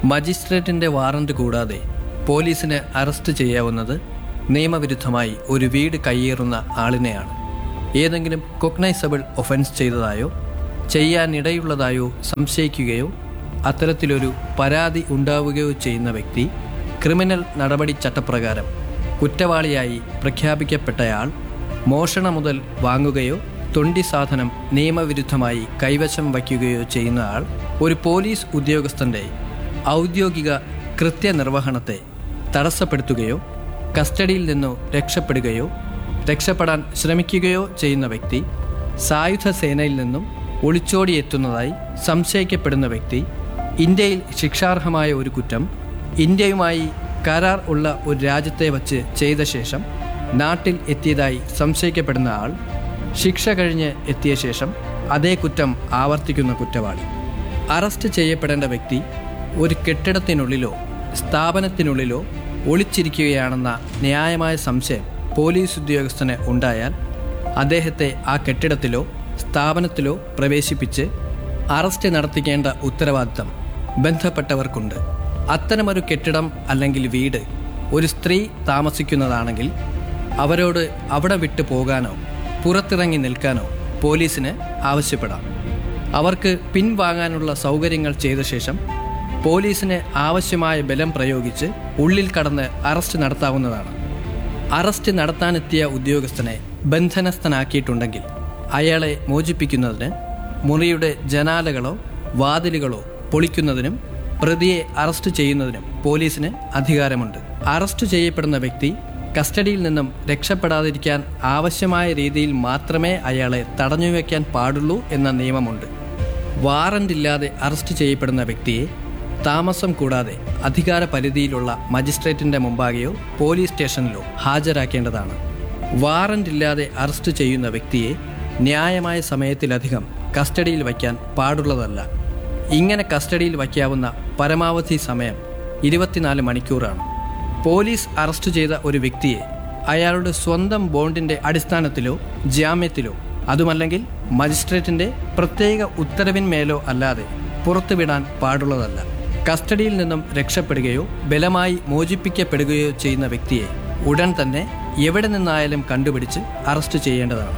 മജിസ്ട്രേറ്റിന്റെ warrant കൂടാതെ പോലീസിന് arrest ചെയ്യാവുന്നത് നിയമവിരുദ്ധമായി ഒരു വീട് കയ്യേറുന്ന ആളിനെയാണ് ഏതെങ്കിലും കൊഗ്നൈസബിൾ ഒഫൻസ് ചെയ്തതായോ ചെയ്യാനിടയുള്ളതായോ സംശയിക്കുകയോ അത്തരത്തിലൊരു പരാതി ഉണ്ടാവുകയോ ചെയ്യുന്ന വ്യക്തി ക്രിമിനൽ നടപടി ചട്ടപ്രകാരം കുറ്റവാളിയായി പ്രഖ്യാപിക്കപ്പെട്ടയാൾ മോഷണം മുതൽ വാങ്ങുകയോ തൊണ്ടി സാധനം നിയമവിരുദ്ധമായി കൈവശം വയ്ക്കുകയോ ചെയ്യുന്ന ആൾ ഒരു പോലീസ് ഉദ്യോഗസ്ഥന്റെ ഔദ്യോഗിക കൃത്യനിർവഹണത്തെ തടസ്സപ്പെടുത്തുകയോ കസ്റ്റഡിയിൽ നിന്നോ രക്ഷപ്പെടുകയോ രക്ഷപ്പെടാൻ ശ്രമിക്കുകയോ ചെയ്യുന്ന വ്യക്തി സായുധ സേനയിൽ നിന്നും ഒളിച്ചോടിയെത്തുന്നതായി സംശയിക്കപ്പെടുന്ന വ്യക്തി ഇന്ത്യയിൽ ശിക്ഷാർഹമായ ഒരു കുറ്റം ഇന്ത്യയുമായി കരാർ ഉള്ള ഒരു രാജ്യത്തെ വച്ച് ചെയ്ത ശേഷം നാട്ടിൽ എത്തിയതായി സംശയിക്കപ്പെടുന്ന ആൾ ശിക്ഷ കഴിഞ്ഞ് എത്തിയ ശേഷം അതേ കുറ്റം ആവർത്തിക്കുന്ന കുറ്റവാളി അറസ്റ്റ് ചെയ്യപ്പെടേണ്ട വ്യക്തി ഒരു കെട്ടിടത്തിനുള്ളിലോ സ്ഥാപനത്തിനുള്ളിലോ ഒളിച്ചിരിക്കുകയാണെന്ന ന്യായമായ സംശയം പോലീസ് ഉദ്യോഗസ്ഥന് ഉണ്ടായാൽ അദ്ദേഹത്തെ ആ കെട്ടിടത്തിലോ സ്ഥാപനത്തിലോ പ്രവേശിപ്പിച്ച് അറസ്റ്റ് നടത്തിക്കേണ്ട ഉത്തരവാദിത്തം ബന്ധപ്പെട്ടവർക്കുണ്ട് അത്തരമൊരു കെട്ടിടം അല്ലെങ്കിൽ വീട് ഒരു സ്ത്രീ താമസിക്കുന്നതാണെങ്കിൽ അവരോട് അവിടെ വിട്ടു പോകാനോ പുറത്തിറങ്ങി നിൽക്കാനോ പോലീസിന് ആവശ്യപ്പെടാം അവർക്ക് പിൻവാങ്ങാനുള്ള സൗകര്യങ്ങൾ ചെയ്ത ശേഷം പോലീസിന് ആവശ്യമായ ബലം പ്രയോഗിച്ച് ഉള്ളിൽ കടന്ന് അറസ്റ്റ് നടത്താവുന്നതാണ് അറസ്റ്റ് നടത്താനെത്തിയ ഉദ്യോഗസ്ഥനെ ബന്ധനസ്ഥനാക്കിയിട്ടുണ്ടെങ്കിൽ അയാളെ മോചിപ്പിക്കുന്നതിന് മുറിയുടെ ജനാലകളോ വാതിലുകളോ പൊളിക്കുന്നതിനും പ്രതിയെ അറസ്റ്റ് ചെയ്യുന്നതിനും പോലീസിന് അധികാരമുണ്ട് അറസ്റ്റ് ചെയ്യപ്പെടുന്ന വ്യക്തി കസ്റ്റഡിയിൽ നിന്നും രക്ഷപ്പെടാതിരിക്കാൻ ആവശ്യമായ രീതിയിൽ മാത്രമേ അയാളെ തടഞ്ഞുവെക്കാൻ പാടുള്ളൂ എന്ന നിയമമുണ്ട് വാറന്റ് ഇല്ലാതെ അറസ്റ്റ് ചെയ്യപ്പെടുന്ന വ്യക്തിയെ താമസം കൂടാതെ അധികാര പരിധിയിലുള്ള മജിസ്ട്രേറ്റിന്റെ മുമ്പാകെയോ പോലീസ് സ്റ്റേഷനിലോ ഹാജരാക്കേണ്ടതാണ് വാറന്റ് ഇല്ലാതെ അറസ്റ്റ് ചെയ്യുന്ന വ്യക്തിയെ ന്യായമായ സമയത്തിലധികം കസ്റ്റഡിയിൽ വയ്ക്കാൻ പാടുള്ളതല്ല ഇങ്ങനെ കസ്റ്റഡിയിൽ വയ്ക്കാവുന്ന പരമാവധി സമയം ഇരുപത്തിനാല് മണിക്കൂറാണ് പോലീസ് അറസ്റ്റ് ചെയ്ത ഒരു വ്യക്തിയെ അയാളുടെ സ്വന്തം ബോണ്ടിന്റെ അടിസ്ഥാനത്തിലോ ജാമ്യത്തിലോ അതുമല്ലെങ്കിൽ മജിസ്ട്രേറ്റിന്റെ പ്രത്യേക ഉത്തരവിന്മേലോ അല്ലാതെ പുറത്തുവിടാൻ പാടുള്ളതല്ല കസ്റ്റഡിയിൽ നിന്നും രക്ഷപ്പെടുകയോ ബലമായി മോചിപ്പിക്കപ്പെടുകയോ ചെയ്യുന്ന വ്യക്തിയെ ഉടൻ തന്നെ എവിടെ നിന്നായാലും കണ്ടുപിടിച്ച് അറസ്റ്റ് ചെയ്യേണ്ടതാണ്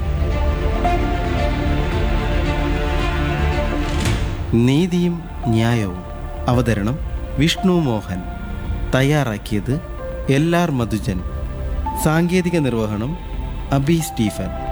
നീതിയും ന്യായവും അവതരണം വിഷ്ണു മോഹൻ തയ്യാറാക്കിയത് എൽ ആർ മധുജൻ സാങ്കേതിക നിർവഹണം അബി സ്റ്റീഫൻ